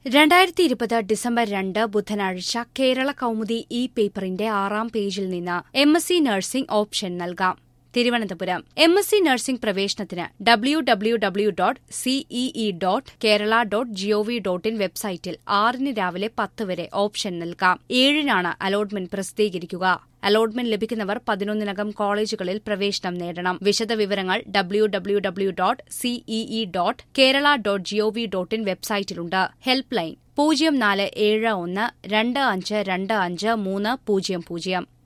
രണ്ടായിരത്തി ഇരുപത് ഡിസംബർ രണ്ട് ബുധനാഴ്ച കേരള കൗമുദി ഇ പേപ്പറിന്റെ ആറാം പേജിൽ നിന്ന് M S C nursing option നൽകാം Thiruvananthapuram M S C nursing പ്രവേശനത്തിന് W W W dot C E E dot Kerala dot G O V dot in വെബ്സൈറ്റിൽ ആറിന് രാവിലെ പത്ത് വരെ ഓപ്ഷൻ നൽകാം ഏഴിനാണ് അലോട്ട്മെന്റ് പ്രസിദ്ധീകരിക്കുക അലോട്ട്മെന്റ് ലഭിക്കുന്നവർ പതിനൊന്നിനകം കോളേജുകളിൽ പ്രവേശനം നേടണം വിശദവിവരങ്ങൾ W W W dot C E E dot Kerala dot G O V dot in വെബ്സൈറ്റിലുണ്ട് ഹെൽപ്പ് ലൈൻ പൂജ്യം നാല് ഏഴ് ഒന്ന് രണ്ട് അഞ്ച് രണ്ട് അഞ്ച് മൂന്ന് പൂജ്യം പൂജ്യം